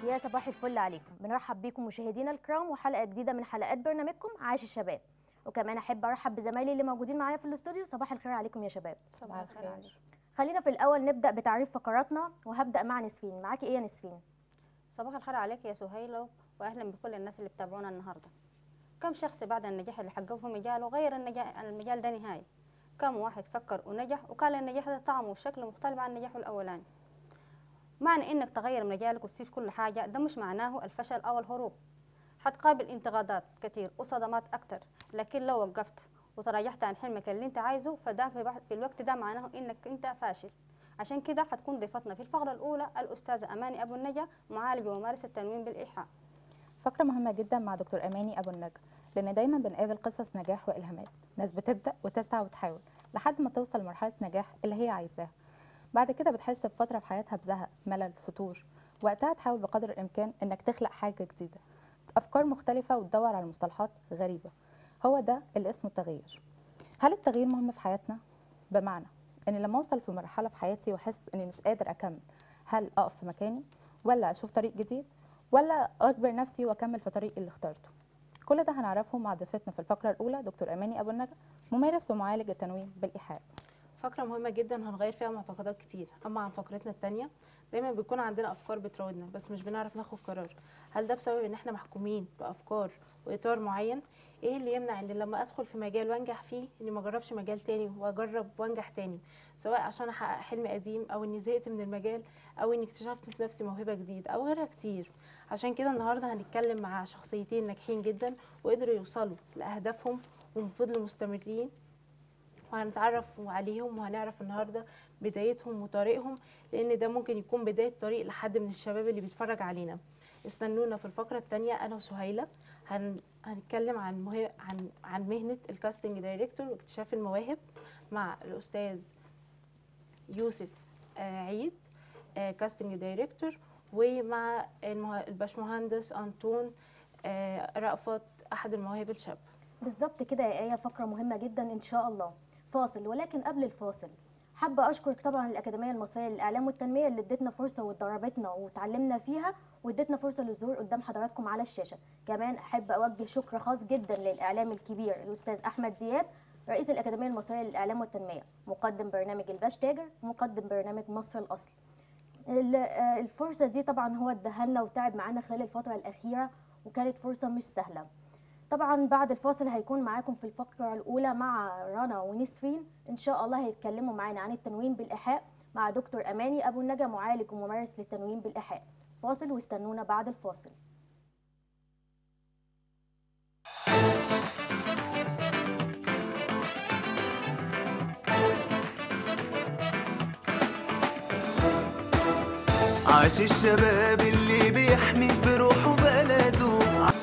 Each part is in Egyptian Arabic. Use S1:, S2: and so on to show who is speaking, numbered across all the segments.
S1: يا صباح الفل عليكم بنرحب بيكم مشاهدينا الكرام وحلقه جديده من حلقات برنامجكم عاش الشباب وكمان احب ارحب بزمايلي اللي موجودين معايا في الاستوديو صباح الخير عليكم يا شباب
S2: صباح الخير عليك.
S1: خلينا في الاول نبدا بتعريف فقراتنا وهبدا مع نسرين معاكي ايه يا نسرين
S2: صباح الخير عليك يا سهيلة واهلا بكل الناس اللي بتابعونا النهارده كم شخص بعد النجاح اللي حققه في مجاله غير النجاح المجال ده نهائي كم واحد فكر ونجح وكان النجاح ده طعمه وشكله مختلف عن نجاحه الاولاني معنى انك تغير مجالك وتسيب كل حاجه ده مش معناه الفشل او الهروب حتقابل انتقادات كتير وصدمات اكتر لكن لو وقفت وتراجعت عن حلمك اللي انت عايزه فده في, بح- في الوقت ده معناه انك انت فاشل عشان كده حتكون ضيفتنا في الفقره الاولى الاستاذه اماني ابو النجا معالج وممارس التنويم بالايحاء
S3: فقرة مهمة جدا مع دكتور أماني أبو النجا لأن دايما بنقابل قصص نجاح وإلهامات ناس بتبدأ وتسعى وتحاول لحد ما توصل لمرحلة نجاح اللي هي عايزاها بعد كده بتحس بفترة في حياتها بزهق ملل فتور وقتها تحاول بقدر الإمكان إنك تخلق حاجة جديدة أفكار مختلفة وتدور على مصطلحات غريبة هو ده اللي اسمه التغيير هل التغيير مهم في حياتنا؟ بمعنى إن لما أوصل في مرحلة في حياتي وأحس إني مش قادر أكمل هل أقف في مكاني ولا أشوف طريق جديد ولا اجبر نفسي واكمل في طريق اللي اخترته كل ده هنعرفه مع ضيفتنا في الفقره الاولى دكتور اماني ابو النجا ممارس ومعالج التنويم بالايحاء
S4: فقرة مهمة جدا هنغير فيها معتقدات كتير أما عن فقرتنا التانية دايما بيكون عندنا أفكار بتراودنا بس مش بنعرف ناخد قرار هل ده بسبب إن إحنا محكومين بأفكار وإطار معين إيه اللي يمنع إن لما أدخل في مجال وأنجح فيه إني ما أجربش مجال تاني وأجرب وأنجح تاني سواء عشان أحقق حلم قديم أو إني زهقت من المجال أو إني اكتشفت في نفسي موهبة جديد أو غيرها كتير عشان كده النهاردة هنتكلم مع شخصيتين ناجحين جدا وقدروا يوصلوا لأهدافهم وفضلوا مستمرين وهنتعرف عليهم وهنعرف النهارده بدايتهم وطريقهم لان ده ممكن يكون بدايه طريق لحد من الشباب اللي بيتفرج علينا استنونا في الفقره الثانيه انا وسهيله هن... هنتكلم عن مه... عن عن مهنه الكاستنج دايركتور واكتشاف المواهب مع الاستاذ يوسف آه، عيد آه، كاستنج دايركتور ومع المه... الباشمهندس انطون آه، رأفت احد المواهب الشاب
S1: بالظبط كده يا ايه فقره مهمه جدا ان شاء الله فاصل ولكن قبل الفاصل حابه اشكر طبعا الاكاديميه المصريه للاعلام والتنميه اللي ادتنا فرصه واتدربتنا وتعلمنا فيها وادتنا فرصه للظهور قدام حضراتكم على الشاشه كمان احب اوجه شكر خاص جدا للاعلام الكبير الاستاذ احمد زياد رئيس الاكاديميه المصريه للاعلام والتنميه مقدم برنامج الباش تاجر ومقدم برنامج مصر الاصل ال- آه، الفرصه دي طبعا هو ادهلنا وتعب معانا خلال الفتره الاخيره وكانت فرصه مش سهله طبعا بعد الفاصل هيكون معاكم في الفقرة الأولى مع رنا ونسرين إن شاء الله هيتكلموا معانا عن التنويم بالإيحاء مع دكتور أماني أبو النجا معالج وممارس للتنويم بالإيحاء فاصل واستنونا بعد الفاصل
S5: عاش الشباب اللي بيحمي بروحه بلده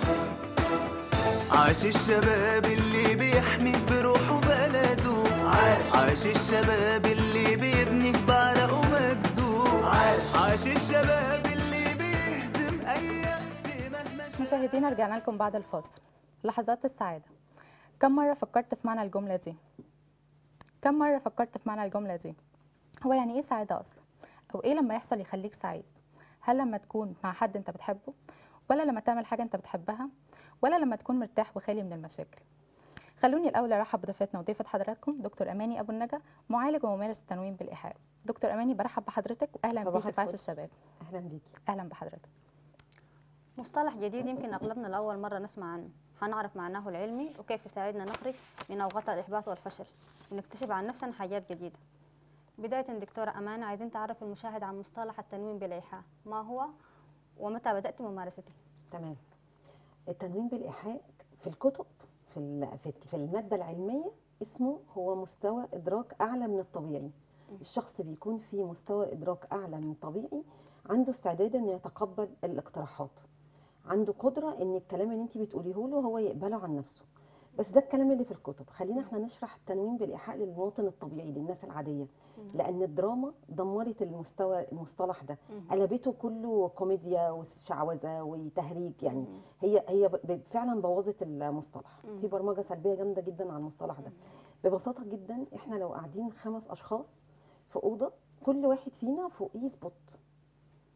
S5: عاش الشباب اللي بيحمي بروحه بلده عاش عاش الشباب اللي بيبني بعرقه ومجده عاش عاش الشباب اللي بيهزم اي يأس مهما شاف
S3: مشاهدينا رجعنا لكم بعد الفاصل لحظات السعاده كم مره فكرت في معنى الجمله دي كم مره فكرت في معنى الجمله دي هو يعني ايه سعاده اصلا او ايه لما يحصل يخليك سعيد هل لما تكون مع حد انت بتحبه ولا لما تعمل حاجه انت بتحبها ولا لما تكون مرتاح وخالي من المشاكل خلوني الاول ارحب بضيفتنا وضيفه حضراتكم دكتور اماني ابو النجا معالج وممارس التنويم بالايحاء دكتور اماني برحب بحضرتك واهلا
S6: صباح
S3: بيكي في عاش
S6: الفل.
S3: الشباب
S6: اهلا بيكي
S3: اهلا بحضرتك
S2: مصطلح جديد يمكن اغلبنا لاول مره نسمع عنه هنعرف معناه العلمي وكيف يساعدنا نخرج من اوقات الاحباط والفشل ونكتشف عن نفسنا حاجات جديده بدايه دكتوره امانه عايزين تعرف المشاهد عن مصطلح التنويم بالايحاء ما هو ومتى بدات ممارسته
S6: تمام التنويم بالايحاء في الكتب في ال- في في الماده العلميه اسمه هو مستوى ادراك اعلى من الطبيعي الشخص بيكون في مستوى ادراك اعلى من الطبيعي عنده استعداد انه يتقبل الاقتراحات عنده قدره ان الكلام اللي انت بتقوليه له هو يقبله عن نفسه بس ده الكلام اللي في الكتب خلينا احنا نشرح التنويم بالايحاء للمواطن الطبيعي للناس العاديه لان الدراما دمرت المستوى المصطلح ده قلبته كله كوميديا وشعوذه وتهريج يعني هي هي ب- ب- فعلا بوظت المصطلح
S2: مم.
S6: في برمجه سلبيه جامده جدا على المصطلح ده ببساطه جدا احنا لو قاعدين خمس اشخاص في اوضه كل واحد فينا فوقيه سبوت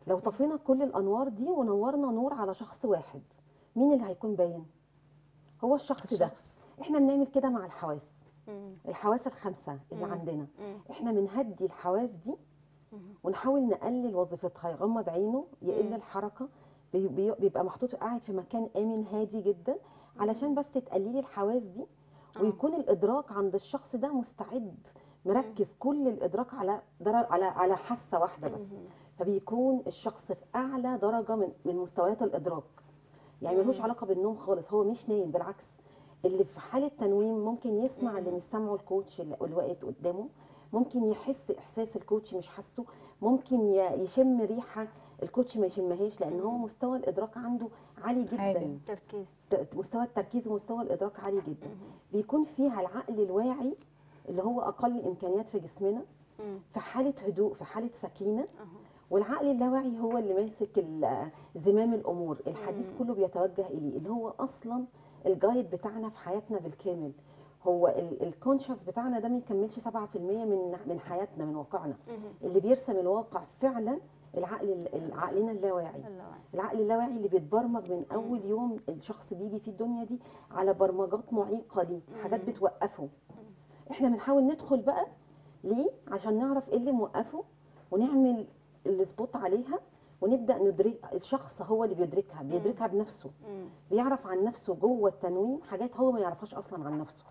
S6: لو طفينا كل الانوار دي ونورنا نور على شخص واحد مين اللي هيكون باين هو الشخص ده
S3: الشخص
S6: احنا بنعمل كده مع الحواس
S2: مم.
S6: الحواس الخمسه اللي
S2: مم.
S6: عندنا
S2: مم.
S6: احنا بنهدي الحواس دي
S2: مم.
S6: ونحاول نقلل وظيفتها يغمض عينه يقل
S2: مم.
S6: الحركه بي- بي- بيبقى محطوط قاعد في مكان امن هادي جدا علشان بس تقللي الحواس دي
S2: آه.
S6: ويكون الادراك عند الشخص ده مستعد مركز كل الادراك على درجة على على حاسه واحده بس
S2: مم.
S6: فبيكون الشخص في اعلى درجه من من مستويات الادراك يعني ملوش
S2: مم.
S6: علاقه بالنوم خالص هو مش نايم بالعكس اللي في حاله تنويم ممكن يسمع اللي
S2: مم.
S6: مش سامعه الكوتش اللي اللي واقف قدامه ممكن يحس احساس الكوتش مش حاسه ممكن ي- يشم ريحه الكوتش ما يشمهاش لان هو
S2: مم.
S6: مستوى الادراك عنده عالي جدا
S3: عالي.
S2: تركيز
S6: ت- مستوى التركيز ومستوى الادراك عالي جدا
S2: مم.
S6: بيكون فيها العقل الواعي اللي هو اقل امكانيات في جسمنا
S2: مم.
S6: في حاله هدوء في حاله سكينه
S2: أها.
S6: والعقل اللاواعي هو اللي ماسك ال- زمام الامور الحديث
S2: مم.
S6: كله بيتوجه اليه اللي هو اصلا الجايد بتاعنا في حياتنا بالكامل هو الكونشس بتاعنا ده ما يكملش 7% من من حياتنا من واقعنا
S2: مم.
S6: اللي بيرسم الواقع فعلا العقل ال- عقلنا اللاواعي
S2: اللاواعي.
S6: العقل اللاواعي اللي بيتبرمج من اول يوم الشخص بيجي في الدنيا دي على برمجات معيقه ليه حاجات
S2: مم.
S6: بتوقفه احنا بنحاول ندخل بقى ليه عشان نعرف ايه اللي موقفه ونعمل السبوت عليها ونبدا ندرك الشخص هو اللي بيدركها بيدركها بنفسه
S2: مم.
S6: بيعرف عن نفسه جوه التنويم حاجات هو ما يعرفهاش اصلا عن نفسه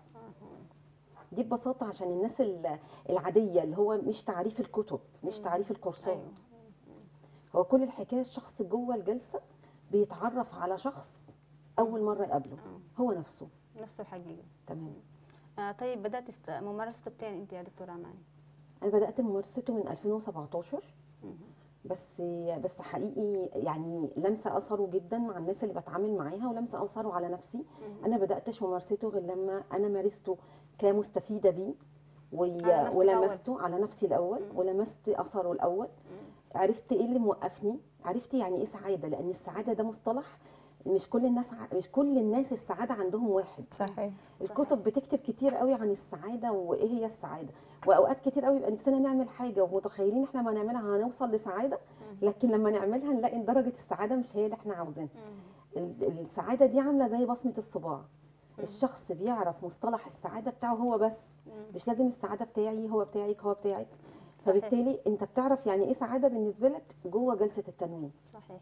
S6: دي ببساطه عشان الناس ال- العاديه اللي هو مش تعريف الكتب مش
S2: مم.
S6: تعريف الكورسات
S2: أيوة.
S6: هو كل الحكايه الشخص جوه الجلسه بيتعرف على شخص اول مره يقابله
S2: آه.
S6: هو نفسه
S2: نفسه الحقيقي
S6: تمام
S2: آه طيب بدأت است... ممارسته بتين انت يا دكتورة اماني
S6: انا بدات ممارسته من 2017
S2: مم.
S6: بس بس حقيقي يعني لمسه اثره جدا مع الناس اللي بتعامل معاها ولمسه اثره على نفسي
S2: مم.
S6: انا بداتش ممارسته غير لما انا مارسته كمستفيده بيه و-
S2: على نفسك
S6: ولمسته على نفسي الاول
S2: مم.
S6: ولمست اثره الاول
S2: مم.
S6: عرفت ايه اللي موقفني عرفت يعني ايه سعاده لان السعاده ده مصطلح مش كل الناس ع- مش كل الناس السعاده عندهم واحد
S3: صحيح
S6: الكتب بتكتب كتير قوي عن السعاده وايه هي السعاده واوقات كتير قوي يبقى نفسنا نعمل حاجه ومتخيلين احنا ما نعملها هنوصل لسعاده لكن لما نعملها نلاقي ان درجه السعاده مش هي اللي احنا عاوزينها
S2: مم.
S6: ال- السعاده دي عامله زي بصمه الصباع الشخص بيعرف مصطلح السعاده بتاعه هو بس
S2: مم.
S6: مش لازم السعاده بتاعي هو بتاعك هو بتاعك
S2: صحيح.
S6: فبالتالي انت بتعرف يعني ايه سعاده بالنسبه لك جوه جلسه التنويم
S2: صحيح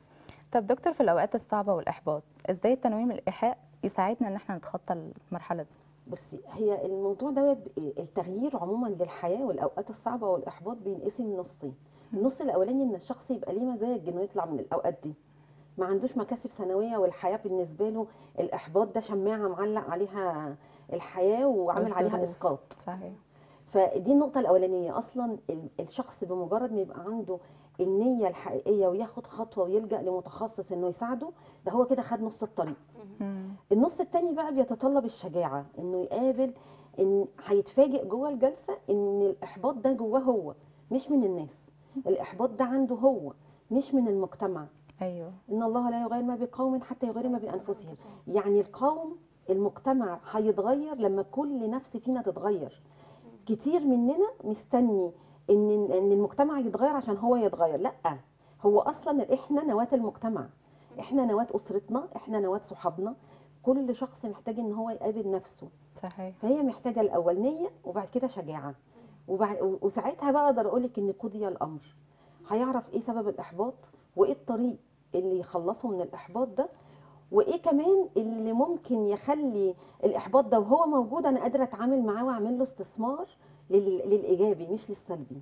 S3: طب دكتور في الاوقات الصعبه والاحباط ازاي التنويم الايحاء يساعدنا ان احنا نتخطى المرحله دي
S6: بصي هي الموضوع دوت ب- التغيير عموما للحياه والاوقات الصعبه والاحباط بينقسم نصين النص الاولاني ان الشخص يبقى ليه مزاج انه يطلع من الاوقات دي ما عندوش مكاسب سنويه والحياه بالنسبه له الاحباط ده شماعه معلق عليها الحياه وعامل عليها
S3: والظروف.
S6: اسقاط
S3: صحيح
S6: فدي النقطة الأولانية أصلا ال- الشخص بمجرد ما يبقى عنده النية الحقيقية وياخد خطوة ويلجأ لمتخصص إنه يساعده ده هو كده خد نص الطريق
S3: مم.
S6: النص التاني بقى بيتطلب الشجاعة إنه يقابل إن هيتفاجئ جوه الجلسة إن الإحباط ده جواه هو مش من الناس الإحباط ده عنده هو مش من المجتمع
S3: ايوه
S6: إن الله لا يغير ما بقوم حتى يغيروا ما بأنفسهم يعني القوم المجتمع هيتغير لما كل نفس فينا تتغير كتير مننا مستني ان ان المجتمع يتغير عشان هو يتغير لا هو اصلا احنا نواه المجتمع احنا نواه اسرتنا احنا نواه صحابنا كل شخص محتاج ان هو يقابل نفسه
S3: صحيح
S6: فهي محتاجه الاول نيه وبعد كده شجاعه وبعد وساعتها بقى اقدر اقول لك ان قضي الامر هيعرف ايه سبب الاحباط وايه الطريق اللي يخلصه من الاحباط ده وايه كمان اللي ممكن يخلي الاحباط ده وهو موجود انا قادره اتعامل معاه واعمل له استثمار لل- للايجابي مش للسلبي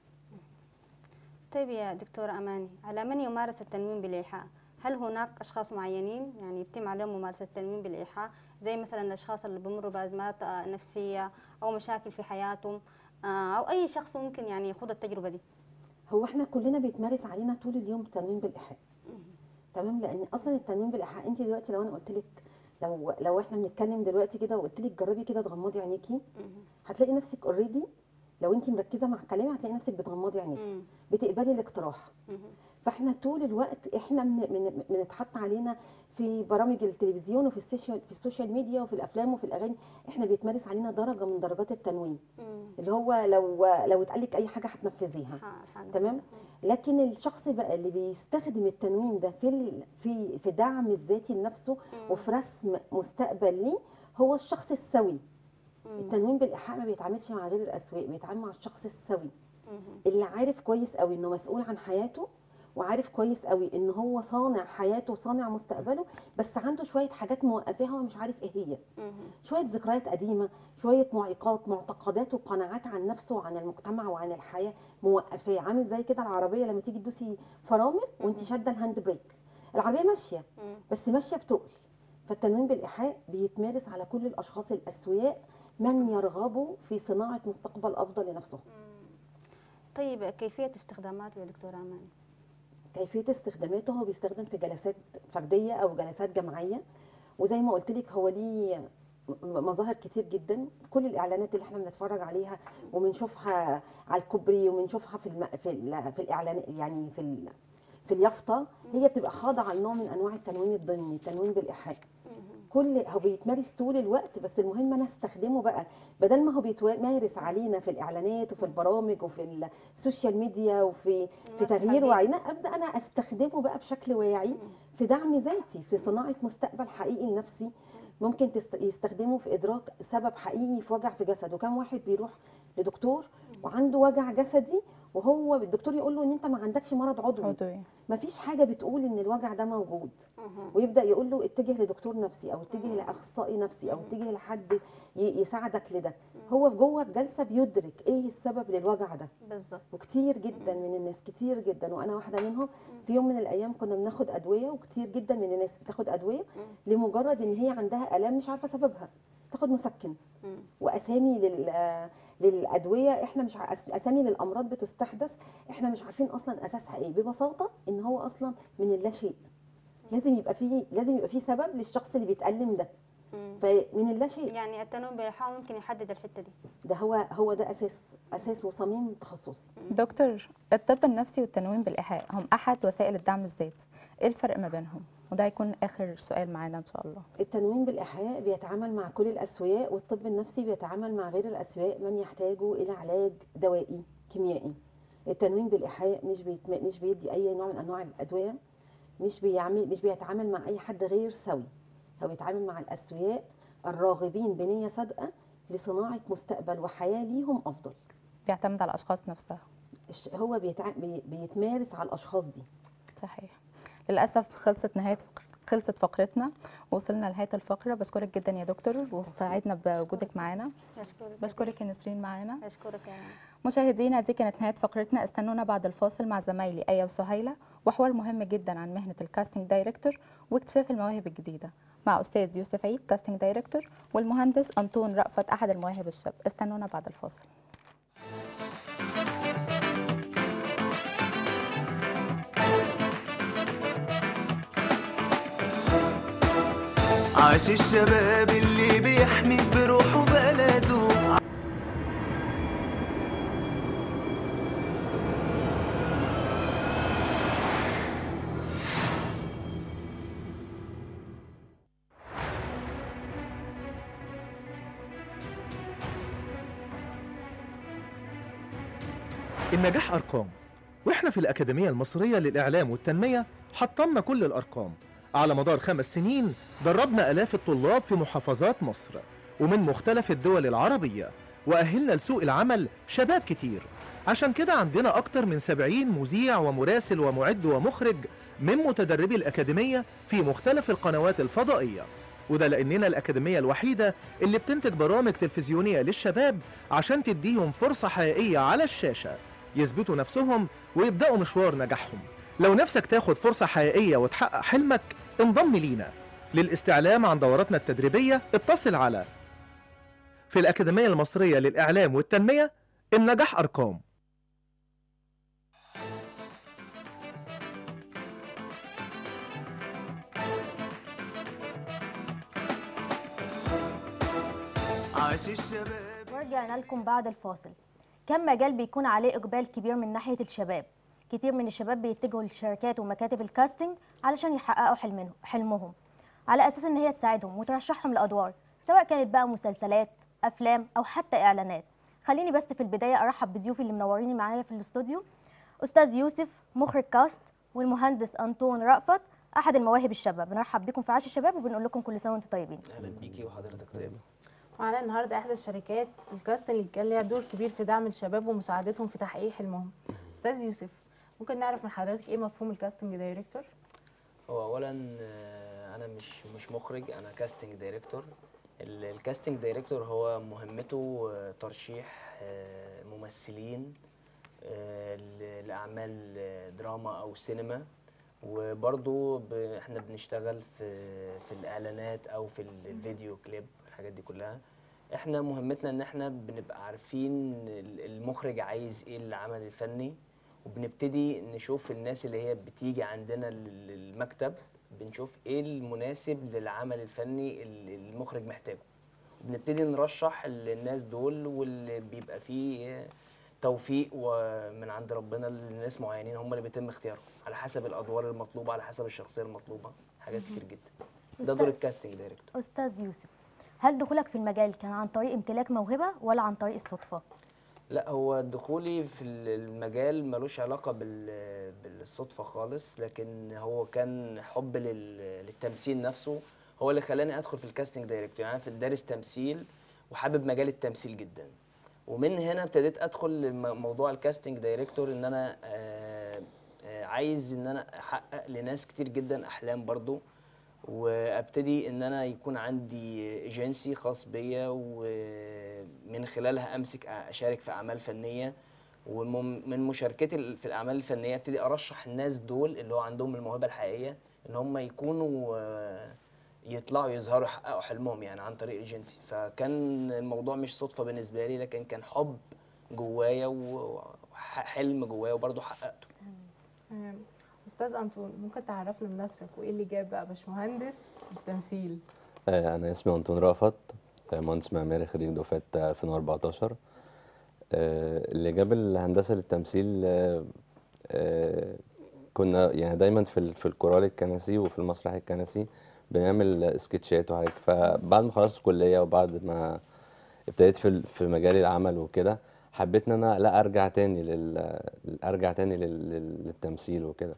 S2: طيب يا دكتورة أماني على من يمارس التنويم بالإيحاء هل هناك أشخاص معينين يعني يتم عليهم ممارسة التنويم بالإيحاء زي مثلا الأشخاص اللي بيمروا بأزمات آه، نفسية أو مشاكل في حياتهم آه، أو أي شخص ممكن يعني يخوض التجربة دي
S6: هو احنا كلنا بيتمارس علينا طول اليوم التنويم بالايحاء تمام لان اصلا التنويم بالايحاء انت دلوقتي لو انا قلت لك لو لو احنا بنتكلم دلوقتي كده وقلت لك جربي كده تغمضي عينيكي هتلاقي نفسك اوريدي لو انت مركزه مع كلامي هتلاقي نفسك بتغمضي عينيكي
S2: مم.
S6: بتقبلي الاقتراح
S2: مم.
S6: فاحنا طول الوقت احنا من من بنتحط علينا في برامج التلفزيون وفي السوشيال في السوشيال ميديا وفي الافلام وفي الاغاني احنا بيتمارس علينا درجه من درجات التنويم
S2: مم.
S6: اللي هو لو لو اتقال لك اي حاجه هتنفذيها
S2: ح- حنفذ.
S6: تمام لكن الشخص بقى اللي بيستخدم التنويم ده في ال- في في دعم الذاتي لنفسه وفي رسم مستقبل ليه هو الشخص السوي التنويم بالايحاء ما بيتعاملش مع غير الاسوياء بيتعامل مع الشخص السوي اللي عارف كويس قوي انه مسؤول عن حياته وعارف كويس قوي ان هو صانع حياته وصانع مستقبله بس عنده شويه حاجات موقفاها هو مش عارف ايه هي شويه ذكريات قديمه شويه معيقات معتقدات وقناعات عن نفسه وعن المجتمع وعن الحياه موقفاه عامل زي كده العربيه لما تيجي تدوسي فرامل وانت شاده الهاند بريك العربيه ماشيه بس ماشيه بتقل فالتنويم بالايحاء بيتمارس على كل الاشخاص الاسوياء من يرغبوا في صناعه مستقبل افضل لنفسهم
S2: طيب كيفية استخداماته يا دكتورة أماني؟
S6: كيفيه استخداماته هو بيستخدم في جلسات فرديه او جلسات جماعيه وزي ما قلت لك هو ليه م- مظاهر كتير جدا كل الاعلانات اللي احنا بنتفرج عليها وبنشوفها على الكوبري وبنشوفها في الم... في, ال... في الاعلان يعني في ال... في اليافطه هي بتبقى خاضعه لنوع من انواع التنويم الضمني التنويم بالايحاء كل هو بيتمارس طول الوقت بس المهم انا استخدمه بقى بدل ما هو بيتمارس علينا في الاعلانات وفي البرامج وفي السوشيال ميديا وفي في
S2: نفس
S6: تغيير
S2: الحاجة.
S6: وعينا ابدا انا استخدمه بقى بشكل واعي في دعم ذاتي في صناعه مستقبل حقيقي لنفسي ممكن تست- يستخدمه في ادراك سبب حقيقي في وجع في جسده كم واحد بيروح لدكتور وعنده وجع جسدي وهو الدكتور يقول له ان انت ما عندكش مرض عضوي
S3: عضوي
S6: مفيش حاجه بتقول ان الوجع ده موجود ويبدا يقول له اتجه لدكتور نفسي او اتجه لاخصائي نفسي او اتجه لحد ي- يساعدك لده هو جوه الجلسه بيدرك ايه السبب للوجع ده
S2: بالظبط
S6: وكتير جدا من الناس كتير جدا وانا واحده منهم في يوم من الايام كنا بناخد ادويه وكتير جدا من الناس بتاخد ادويه لمجرد ان هي عندها الام مش عارفه سببها تاخد مسكن
S2: مم.
S6: واسامي لل للادويه احنا مش ع- اسامي للامراض بتستحدث احنا مش عارفين اصلا اساسها ايه ببساطه ان هو اصلا من اللا شيء لازم يبقى فيه لازم يبقى فيه سبب للشخص اللي بيتالم ده
S2: مم.
S6: فمن اللا شيء
S2: يعني التنويم بالإيحاء ممكن يحدد الحتة دي
S6: ده هو هو ده اساس اساس وصميم تخصصي
S3: دكتور الطب النفسي والتنويم بالإيحاء هم أحد وسائل الدعم الذاتي إيه الفرق ما بينهم؟ وده هيكون آخر سؤال معانا إن شاء الله
S6: التنويم بالإيحاء بيتعامل مع كل الأسوياء والطب النفسي بيتعامل مع غير الأسوياء من يحتاجوا إلى علاج دوائي كيميائي التنويم بالإيحاء مش بيتم... مش بيدي أي نوع من أنواع الأدوية مش بيعمل مش بيتعامل مع أي حد غير سوي هو بيتعامل مع الأسوياء الراغبين بنية صادقة لصناعة مستقبل وحياة ليهم أفضل
S3: بيعتمد على الأشخاص نفسها
S6: الش- هو بيتع... بي... بيتمارس على الأشخاص دي
S3: صحيح للأسف خلصت نهاية فقر... خلصت فقرتنا وصلنا لنهاية الفقرة بشكرك جدا يا دكتور وسعدنا بوجودك معانا
S2: أشكرك
S3: بشكرك يا نسرين معانا
S2: أشكرك يا أماني.
S3: مشاهدينا دي كانت نهاية فقرتنا استنونا بعد الفاصل مع زمايلي آية وسهيلة وحوار مهم جدا عن مهنة الكاستنج دايركتور واكتشاف المواهب الجديدة مع أستاذ يوسف عيد كاستنج دايركتور والمهندس أنطون رأفت أحد المواهب الشاب استنونا بعد الفاصل
S5: عاش الشباب اللي بيحمي بروحه بلده
S7: النجاح أرقام وإحنا في الأكاديمية المصرية للإعلام والتنمية حطمنا كل الأرقام على مدار خمس سنين دربنا آلاف الطلاب في محافظات مصر ومن مختلف الدول العربية وأهلنا لسوق العمل شباب كتير عشان كده عندنا أكتر من 70 مذيع ومراسل ومعد ومخرج من متدربي الأكاديمية في مختلف القنوات الفضائية وده لأننا الأكاديمية الوحيدة اللي بتنتج برامج تلفزيونية للشباب عشان تديهم فرصة حقيقية على الشاشة يثبتوا نفسهم ويبدأوا مشوار نجاحهم لو نفسك تاخد فرصة حقيقية وتحقق حلمك انضم لينا للاستعلام عن دوراتنا التدريبية اتصل على في الأكاديمية المصرية للإعلام والتنمية النجاح أرقام
S5: عاش الشباب
S1: ورجعنا لكم بعد الفاصل كم مجال بيكون عليه إقبال كبير من ناحية الشباب كتير من الشباب بيتجهوا لشركات ومكاتب الكاستنج علشان يحققوا حلمهم حلمهم على أساس إن هي تساعدهم وترشحهم لأدوار سواء كانت بقى مسلسلات أفلام أو حتى إعلانات خليني بس في البداية أرحب بضيوفي اللي منوريني معايا في الاستوديو استاذ يوسف مخرج كاست والمهندس انطون رأفت احد المواهب الشابه بنرحب بكم في عاش الشباب وبنقول لكم كل سنه وانتم طيبين
S8: اهلا بيكي وحضرتك طيبه
S4: معانا النهارده احدى الشركات الكاستنج اللي كان ليها دور كبير في دعم الشباب ومساعدتهم في تحقيق حلمهم استاذ يوسف ممكن نعرف من حضرتك ايه مفهوم الكاستنج دايركتور
S8: هو اولا آه، انا مش مش مخرج انا كاستنج دايركتور ال- الكاستنج دايركتور هو مهمته آه، ترشيح آه، ممثلين آه، ل- لاعمال آه، دراما او سينما وبرضو ب- احنا بنشتغل في في الاعلانات او في الفيديو كليب الحاجات دي كلها احنا مهمتنا ان احنا بنبقى عارفين ال- المخرج عايز ايه العمل الفني وبنبتدي نشوف الناس اللي هي بتيجي عندنا لل- للمكتب بنشوف ايه المناسب للعمل الفني اللي المخرج محتاجه بنبتدي نرشح الناس دول واللي بيبقى فيه توفيق ومن عند ربنا لناس معينين هم اللي بيتم اختيارهم على حسب الادوار المطلوبه على حسب الشخصيه المطلوبه حاجات كتير جدا ده دور
S1: أستاذ-
S8: الكاستنج دايركتور
S1: استاذ يوسف هل دخولك في المجال كان عن طريق امتلاك موهبه ولا عن طريق الصدفه
S8: لا هو دخولي في المجال ملوش علاقة بال- بالصدفة خالص لكن هو كان حب لل- للتمثيل نفسه هو اللي خلاني ادخل في الكاستنج دايركتور يعني انا في دارس تمثيل وحابب مجال التمثيل جدا ومن هنا ابتديت ادخل لموضوع الكاستنج دايركتور ان انا آه، آه، عايز ان انا احقق لناس كتير جدا احلام برضو وابتدي ان انا يكون عندي ايجنسي خاص بيا ومن خلالها امسك اشارك في اعمال فنيه ومن مشاركتي ال- في الاعمال الفنيه ابتدي ارشح الناس دول اللي هو عندهم الموهبه الحقيقيه ان هم يكونوا آه، يطلعوا يظهروا يحققوا حلمهم يعني عن طريق الايجنسي فكان الموضوع مش صدفه بالنسبه لي لكن كان حب جوايا وحلم جوايا وبرضه حققته
S4: تمام. استاذ انطون ممكن تعرفنا بنفسك وايه اللي جاب بقى باشمهندس التمثيل
S9: آه، أنا اسمي أنطون رأفت آه، مهندس معماري خريج دفعة آه، 2014 آه، اللي جاب الهندسة للتمثيل آه، آه، كنا يعني دايما في ال- في الكورال الكنسي وفي المسرح الكنسي بنعمل سكتشات وحاجات فبعد ما خلصت كلية وبعد ما ابتديت في ال- في مجال العمل وكده حبيت ان انا لا ارجع تاني لل ارجع تاني لل- لل- للتمثيل وكده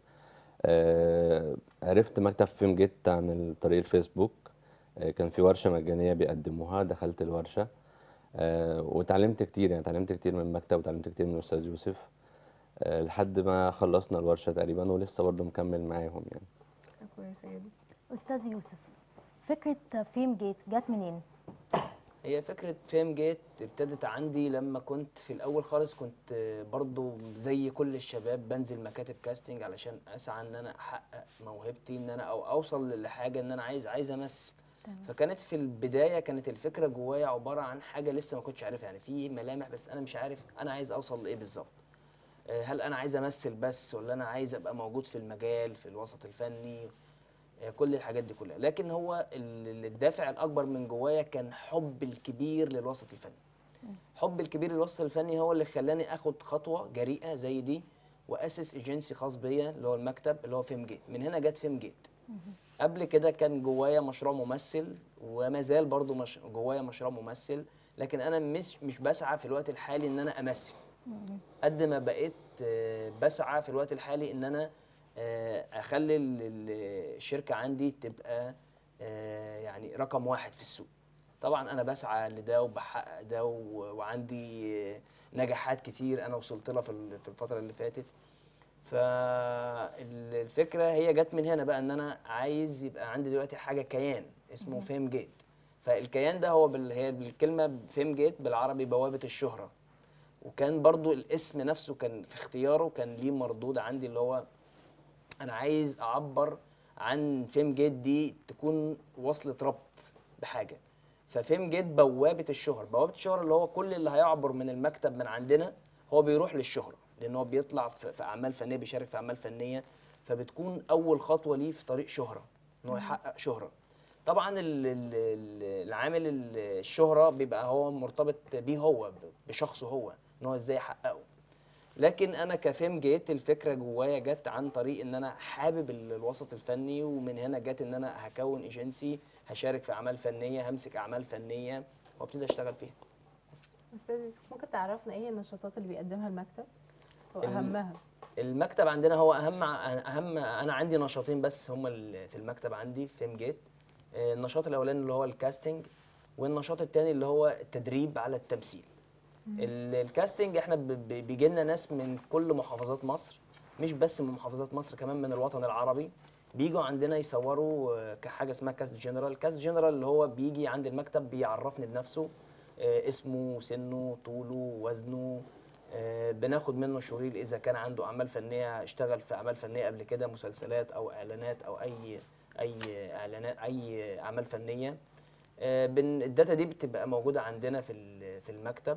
S9: آه، عرفت مكتب فيلم جيت عن طريق الفيسبوك آه، كان في ورشة مجانية بيقدموها دخلت الورشة آه، واتعلمت كتير يعني اتعلمت كتير من المكتب واتعلمت كتير من الأستاذ يوسف آه، لحد ما خلصنا الورشة تقريبا ولسه برضه مكمل معاهم يعني
S4: كويسه جدا
S1: استاذ يوسف فكره فيم جيت جت منين
S8: هي فكرة فيم جيت ابتدت عندي لما كنت في الأول خالص كنت برضو زي كل الشباب بنزل مكاتب كاستنج علشان أسعى إن أنا أحقق موهبتي إن أنا أو أوصل لحاجة إن أنا عايز عايز أمثل فكانت في البداية كانت الفكرة جوايا عبارة عن حاجة لسه ما كنتش عارفها يعني في ملامح بس أنا مش عارف أنا عايز أوصل لإيه بالظبط آه، هل أنا عايز أمثل بس ولا أنا عايز أبقى موجود في المجال في الوسط الفني آه، كل الحاجات دي كلها لكن هو ال- الدافع الاكبر من جوايا كان حب الكبير للوسط الفني حب الكبير للوسط الفني هو اللي خلاني اخد خطوه جريئه زي دي واسس ايجنسي خاص بيا اللي هو المكتب اللي هو فيم جيت من هنا جت فيم جيت قبل كده كان جوايا مشروع ممثل وما زال برضو مش جوايا مشروع ممثل لكن انا مش مش بسعى في الوقت الحالي ان انا امثل قد ما بقيت آه، بسعى في الوقت الحالي ان انا آه، اخلي ال- ال- الشركه عندي تبقى آه، يعني رقم واحد في السوق طبعا انا بسعى لده وبحقق ده و- وعندي آه، نجاحات كتير انا وصلت لها في ال- في الفتره اللي فاتت فالفكره هي جت من هنا بقى ان انا عايز يبقى عندي دلوقتي حاجه كيان اسمه فيم جيت فالكيان ده هو بال... هي بالكلمه فيم جيت بالعربي بوابه الشهره وكان برضو الاسم نفسه كان في اختياره كان ليه مردود عندي اللي هو انا عايز اعبر عن فيم جيت دي تكون وصلة ربط بحاجه ففيم جيت بوابه الشهره بوابه الشهره اللي هو كل اللي هيعبر من المكتب من عندنا هو بيروح للشهره لان هو بيطلع في في اعمال فنيه بيشارك في اعمال فنيه فبتكون اول خطوه ليه في طريق شهره ان هو يحقق شهره طبعا ال- ال- ال- العامل ال- الشهره بيبقى هو مرتبط بيه هو ب- بشخصه هو ان هو ازاي يحققه لكن انا كفيم جيت الفكره جوايا جت عن طريق ان انا حابب ال- الوسط الفني ومن هنا جت ان انا هكون ايجنسي هشارك في اعمال فنيه همسك اعمال فنيه وابتدي اشتغل فيها
S4: استاذ يوسف ممكن تعرفنا ايه النشاطات اللي بيقدمها المكتب واهمها
S8: المكتب عندنا هو اهم اهم انا عندي نشاطين بس هم اللي في المكتب عندي في فيم جيت آه، النشاط الاولاني اللي هو الكاستنج والنشاط الثاني اللي هو التدريب على التمثيل ال- الكاستنج احنا بيجي لنا ناس من كل محافظات مصر مش بس من محافظات مصر كمان من الوطن العربي بيجوا عندنا يصوروا آه، كحاجه اسمها كاست جنرال كاست جنرال اللي هو بيجي عند المكتب بيعرفني بنفسه آه، اسمه سنه طوله وزنه آه، بناخد منه شريط اذا كان عنده اعمال فنيه اشتغل في اعمال فنيه قبل كده مسلسلات او اعلانات او اي اي اعلانات اي اعمال فنيه آه، بن الداتا دي بتبقى موجوده عندنا في ال- في المكتب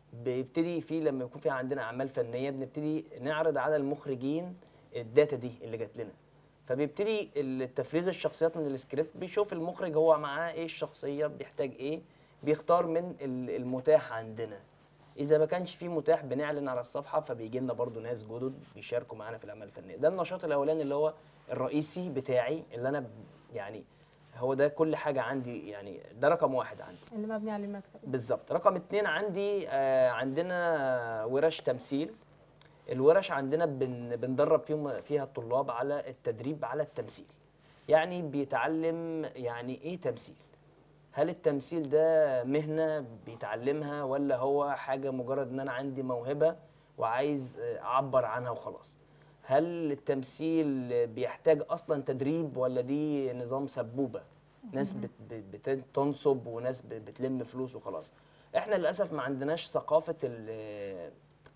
S8: بيبتدي في لما يكون في عندنا اعمال فنيه بنبتدي نعرض على المخرجين الداتا دي اللي جات لنا فبيبتدي التفريز الشخصيات من السكريبت بيشوف المخرج هو معاه ايه الشخصيه بيحتاج ايه بيختار من ال- المتاح عندنا اذا ما كانش في متاح بنعلن على الصفحه فبيجي لنا برضو ناس جدد بيشاركوا معانا في الاعمال الفنيه ده النشاط الاولاني اللي هو الرئيسي بتاعي اللي انا ب- يعني هو ده كل حاجه عندي يعني ده رقم واحد عندي
S4: اللي مبني عليه المكتب
S8: بالظبط رقم اتنين عندي آه عندنا ورش تمثيل الورش عندنا بن بندرب فيهم فيها الطلاب على التدريب على التمثيل يعني بيتعلم يعني ايه تمثيل هل التمثيل ده مهنة بيتعلمها ولا هو حاجة مجرد ان انا عندي موهبة وعايز آه، اعبر عنها وخلاص هل التمثيل بيحتاج اصلا تدريب ولا دي نظام سبوبة ناس بت بت بتنصب وناس ب- بتلم فلوس وخلاص احنا للاسف ما عندناش ثقافة ال-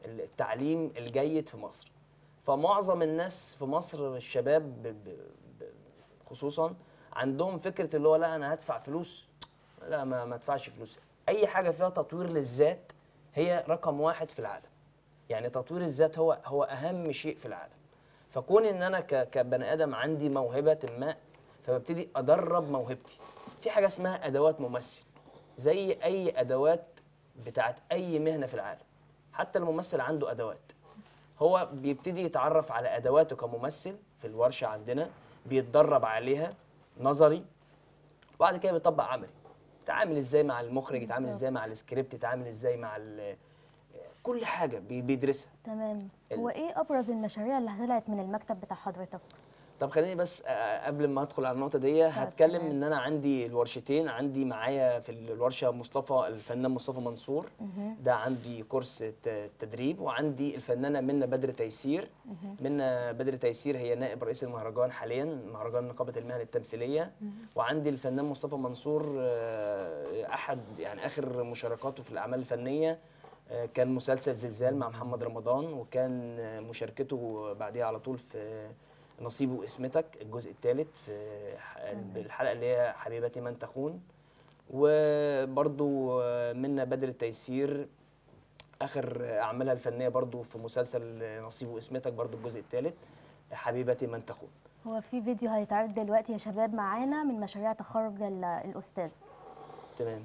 S8: التعليم الجيد في مصر فمعظم الناس في مصر الشباب ب- ب- ب- خصوصا عندهم فكره اللي هو لا انا هدفع فلوس لا ما ما ادفعش فلوس اي حاجه فيها تطوير للذات هي رقم واحد في العالم يعني تطوير الذات هو هو اهم شيء في العالم فكون ان انا ك- كبني ادم عندي موهبه ما فببتدي ادرب موهبتي في حاجه اسمها ادوات ممثل زي اي ادوات بتاعت اي مهنه في العالم حتى الممثل عنده ادوات هو بيبتدي يتعرف على ادواته كممثل في الورشه عندنا بيتدرب عليها نظري وبعد كده بيطبق عملي يتعامل ازاي مع المخرج يتعامل ازاي مع السكريبت يتعامل ازاي مع ال- كل حاجه بي- بيدرسها
S1: تمام
S8: ال-
S1: هو ايه ابرز المشاريع اللي طلعت من المكتب بتاع حضرتك
S8: طب خليني بس آه، قبل ما ادخل على النقطه دي هتكلم ان انا عندي الورشتين عندي معايا في الورشه مصطفى الفنان مصطفى منصور ده عندي كورس ت- تدريب وعندي الفنانه منى بدر تيسير منى بدر تيسير هي نائب رئيس المهرجان حاليا مهرجان نقابه المهن التمثيليه وعندي الفنان مصطفى منصور آه، احد يعني اخر مشاركاته في الاعمال الفنيه آه، كان مسلسل زلزال مع محمد رمضان وكان آه، مشاركته بعديها على طول في نصيبي واسمتك الجزء الثالث في ح- الحلقه اللي هي حبيبتي من تخون وبرضو آه، منى بدر التيسير اخر اعمالها الفنيه برضو في مسلسل نصيبي واسمتك برضو الجزء الثالث حبيبتي من تخون
S1: هو في فيديو هيتعرض دلوقتي يا شباب معانا من مشاريع تخرج ال- الاستاذ
S8: تمام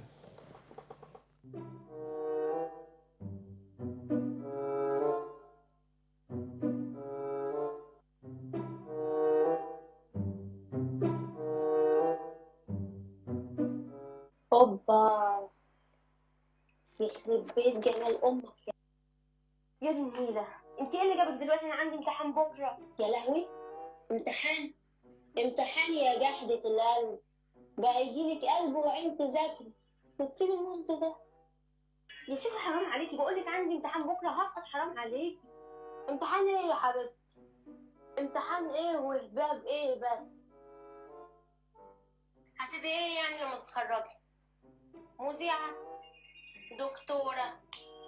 S10: اوبا يخرب بيت جمال امك يا
S11: يا دي النيلة انت ايه اللي جابك دلوقتي انا عندي امتحان بكرة
S10: يا لهوي امتحان امتحان يا جحدة القلب بقى يجيلك قلب وعين تذاكري وتسيبي النص ده
S11: يا شيخة حرام عليكي بقولك عندي امتحان بكرة هسقط حرام عليكي
S10: امتحان ايه يا حبيبتي امتحان ايه وهباب ايه بس
S11: هتبقي ايه يعني لما تتخرجي مذيعة دكتورة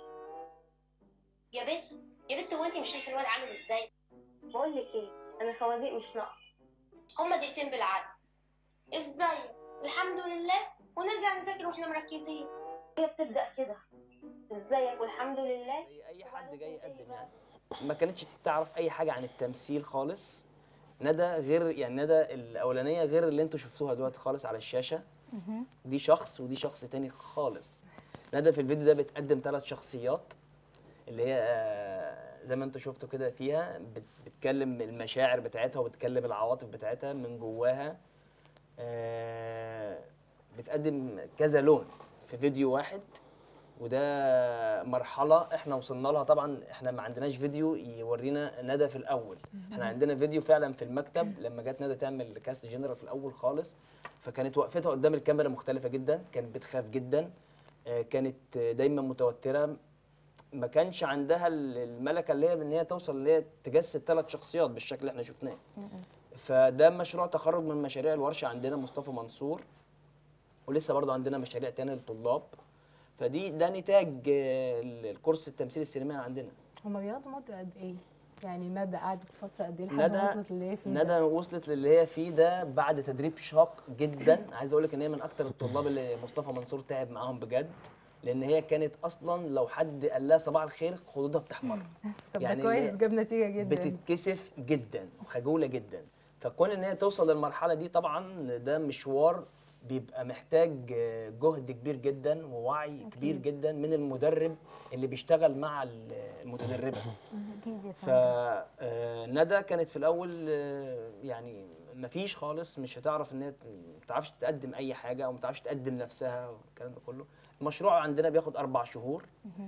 S11: يا بنت يا بنت هو انت مش شايفة الواد عامل ازاي بقولك ايه انا خوازيق مش ناقص هما دقيقتين بالعدد ازاي الحمد لله ونرجع نذاكر واحنا مركزين هي بتبدأ كده ازيك والحمد لله
S8: زي اي حد جاي يقدم يعني ما كانتش تعرف اي حاجه عن التمثيل خالص ندى غير يعني ندى الاولانيه غير اللي انتوا شفتوها دلوقتي خالص على الشاشه دي شخص ودي شخص تاني خالص ندى في الفيديو ده بتقدم ثلاث شخصيات اللي هي آه، زي ما انتوا شفتوا كده فيها بت- بتكلم المشاعر بتاعتها وبتكلم العواطف بتاعتها من جواها آه، بتقدم كذا لون في فيديو واحد وده مرحله احنا وصلنا لها طبعا احنا ما عندناش فيديو يورينا ندى في الاول احنا عندنا فيديو فعلا في المكتب لما جت ندى تعمل كاست جنرال في الاول خالص فكانت وقفتها قدام الكاميرا مختلفه جدا كانت بتخاف جدا آه، كانت آه، دايما متوتره ما كانش عندها ال- الملكه اللي هي ان هي توصل اللي هي تجسد ثلاث شخصيات بالشكل اللي احنا شفناه فده مشروع تخرج من مشاريع الورشه عندنا مصطفى منصور ولسه برضو عندنا مشاريع تانية للطلاب فدي ده نتاج آه، ال- الكورس التمثيل السينمائي عندنا
S4: هما بيقعدوا مده قد ايه يعني ندى قعدت فتره قد ايه لحد
S8: ندى
S4: ما وصلت اللي هي فيه
S8: ندى
S4: ده؟
S8: وصلت للي هي فيه ده بعد تدريب شاق جدا عايز اقول لك ان هي من اكتر الطلاب اللي مصطفى منصور تعب معاهم بجد لان هي كانت اصلا لو حد قال لها صباح الخير خدودها بتحمر
S4: طب
S8: يعني
S4: ده
S8: اللي
S4: كويس
S8: هي
S4: جاب نتيجه جدا
S8: بتتكسف جدا وخجوله جدا فكون ان هي توصل للمرحله دي طبعا ده مشوار بيبقى محتاج آه، جهد كبير جدا ووعي كبير جدا من المدرب اللي بيشتغل مع ال- المتدربه
S1: اكيد يا فندم
S8: فندى كانت في الاول آه، يعني مفيش خالص مش هتعرف ان هي ما تعرفش تقدم اي حاجه او ما تعرفش تقدم نفسها والكلام ده كله المشروع عندنا بياخد اربع شهور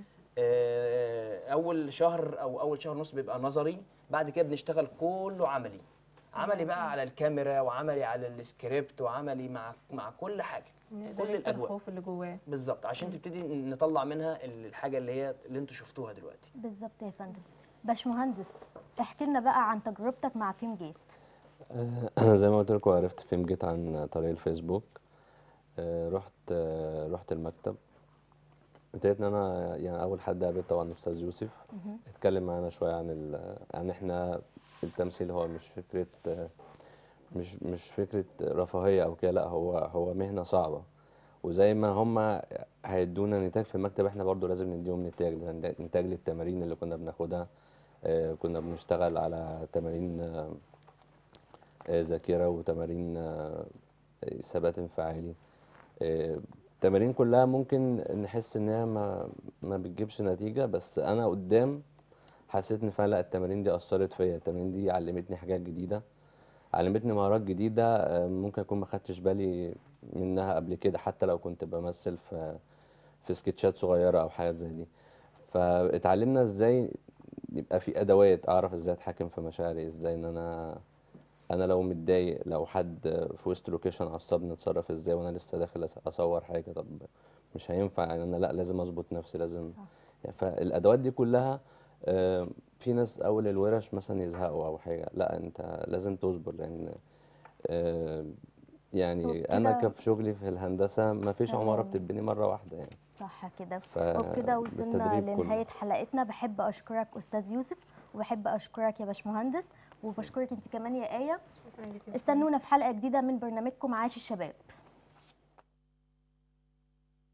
S8: آه، اول شهر او اول شهر ونص بيبقى نظري بعد كده بنشتغل كله عملي عملي بقى على الكاميرا وعملي على السكريبت وعملي مع مع كل حاجه
S4: يقدر
S8: كل
S4: يكسر
S8: الاجواء
S4: الخوف اللي جواه
S8: بالظبط عشان تبتدي نطلع منها الحاجه اللي هي اللي انتوا شفتوها دلوقتي
S1: بالظبط يا فندم باشمهندس احكي لنا بقى عن تجربتك مع فيلم جيت
S9: آه، زي ما قلت لكم عرفت فيلم جيت عن طريق الفيسبوك آه، رحت آه، رحت المكتب ابتديت ان انا يعني اول حد قابلت طبعا استاذ يوسف اتكلم معانا شويه عن ال... عن احنا التمثيل هو مش فكره آه، مش مش فكره رفاهيه او كده لا هو هو مهنه صعبه وزي ما هم هيدونا نتاج في المكتب احنا برضو لازم نديهم نتاج نتاج للتمارين اللي كنا بناخدها آه، كنا بنشتغل على تمارين آه، آه، ذاكرة وتمارين آه، ثبات انفعالي آه، التمارين كلها ممكن نحس ان هي ما ما بتجيبش نتيجة بس انا قدام حسيت ان فعلا لا التمارين دي اثرت فيا التمارين دي علمتني حاجات جديدة علمتني مهارات جديدة آه، ممكن اكون ما خدتش بالي منها قبل كده حتى لو كنت بمثل في في سكتشات صغيرة او حاجات زي دي فاتعلمنا ازاي يبقى في ادوات اعرف ازاي اتحكم في مشاعري ازاي ان انا انا لو متضايق لو حد في وسط لوكيشن عصبني اتصرف ازاي وانا لسه داخل أص- اصور حاجه طب مش هينفع يعني انا لا لازم اظبط نفسي لازم يعني فالادوات دي كلها آه، في ناس اول الورش مثلا يزهقوا او حاجه لا انت لازم تصبر لان آه، يعني انا
S1: وبكده-
S9: كف شغلي في الهندسه ما فيش عماره
S1: تمام.
S9: بتتبني مره واحده يعني
S1: صح كده
S9: ف-
S1: وبكده وصلنا
S9: بالتدريب كله.
S1: لنهاية حلقتنا بحب أشكرك أستاذ يوسف وبحب أشكرك يا باشمهندس وبشكرك أنت كمان يا آية
S4: شكرا لك يا
S1: استنونا في حلقة جديدة من برنامجكم عاش الشباب